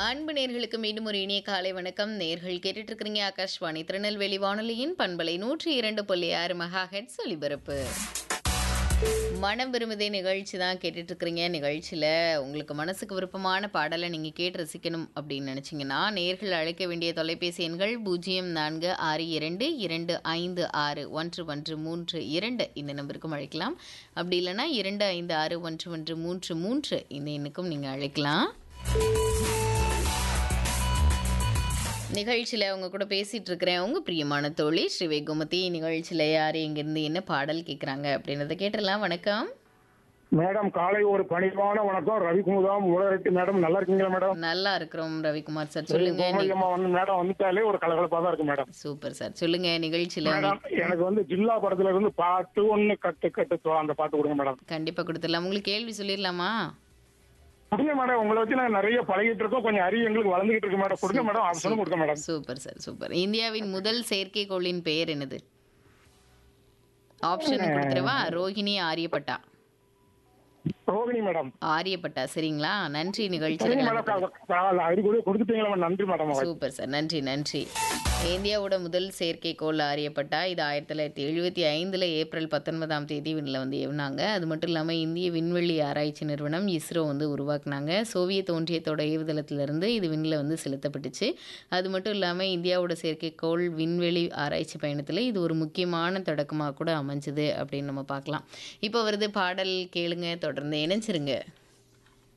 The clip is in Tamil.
அன்பு நேர்களுக்கு மீண்டும் ஒரு இனிய காலை வணக்கம் நேர்கள் கேட்டுட்டு இருக்கிறீங்க ஆகாஷ்வாணி திருநெல்வேலி வானொலியின் பண்பலை நூற்றி இரண்டு புள்ளி ஆறு மெகா ஹெட்ஸ் ஒலிபரப்பு மனம் விரும்புதே நிகழ்ச்சி தான் கேட்டுட்டு இருக்கிறீங்க நிகழ்ச்சியில் உங்களுக்கு மனசுக்கு விருப்பமான பாடலை நீங்கள் கேட்டு ரசிக்கணும் அப்படின்னு நினச்சிங்கன்னா நேர்கள் அழைக்க வேண்டிய தொலைபேசி எண்கள் பூஜ்ஜியம் நான்கு ஆறு இரண்டு இரண்டு ஐந்து ஆறு ஒன்று ஒன்று மூன்று இரண்டு இந்த நம்பருக்கும் அழைக்கலாம் அப்படி இல்லைன்னா இரண்டு ஐந்து ஆறு ஒன்று ஒன்று மூன்று மூன்று இந்த எண்ணுக்கும் நீங்கள் அழைக்கலாம் நிகழ்ச்சியில் அவங்க கூட பேசிகிட்டு இருக்கிறேன் உங்கள் பிரியமான தோழி ஸ்ரீ கோமதி நிகழ்ச்சியில் யார் எங்கேருந்து என்ன பாடல் கேட்குறாங்க அப்படின்றத கேட்டுடலாம் வணக்கம் மேடம் காலை ஒரு பணிவான வணக்கம் ரவிக்குமுதாம் உலகத்து மேடம் நல்லா இருக்கீங்களா மேடம் நல்லா இருக்கிறோம் ரவிக்குமார் சார் சொல்லுங்க கோமதி அம்மா வந்து மேடம் வந்துட்டாலே ஒரு கலகலப்பா தான் இருக்கு மேடம் சூப்பர் சார் சொல்லுங்க நிகழ்ச்சியில் மேடம் எனக்கு வந்து ஜில்லா படத்துல இருந்து பாட்டு ஒண்ணு கட்டு கட்டு தோ அந்த பாட்டு கொடுங்க மேடம் கண்டிப்பாக கொடுத்துடலாம் உங்களுக்கு கேள்வி சொல்லிடலாமா கொடுங்க மேடம் உங்களை வச்சு நாங்க நிறைய பழகிட்டு இருக்கோம் கொஞ்சம் அறிவு எங்களுக்கு வளர்ந்துகிட்டு இருக்கு மேடம் கொடுங்க மேடம் ஆப்ஷனும் கொடுங்க மேடம் சூப்பர் சார் சூப்பர் இந்தியாவின் முதல் செயற்கைக்கோளின் பெயர் என்னது ஆப்ஷன் கொடுத்துருவா ரோஹிணி ஆரியப்பட்டா ரோகிணி மேடம் ஆரியப்பட்டா சரிங்களா நன்றி சரிங்க நிகழ்ச்சியில் மேடம் அறிவு கூட கொடுத்துட்டீங்களா மேடம் நன்றி மேடம் சூப்பர் சார் நன்றி நன்றி இந்தியாவோட முதல் செயற்கைக்கோள் அறியப்பட்டா இது ஆயிரத்தி தொள்ளாயிரத்தி எழுபத்தி ஐந்தில் ஏப்ரல் பத்தொன்பதாம் தேதி விண்ணில் வந்து ஏவுனாங்க அது மட்டும் இல்லாமல் இந்திய விண்வெளி ஆராய்ச்சி நிறுவனம் இஸ்ரோ வந்து உருவாக்குனாங்க சோவியத் ஒன்றியத்தோட ஏவுதளத்திலிருந்து இது விண்ணில் வந்து செலுத்தப்பட்டுச்சு அது மட்டும் இல்லாமல் இந்தியாவோட செயற்கைக்கோள் விண்வெளி ஆராய்ச்சி பயணத்தில் இது ஒரு முக்கியமான தொடக்கமாக கூட அமைஞ்சுது அப்படின்னு நம்ம பார்க்கலாம் இப்போ வருது பாடல் கேளுங்க தொடர்ந்து இணைஞ்சிருங்க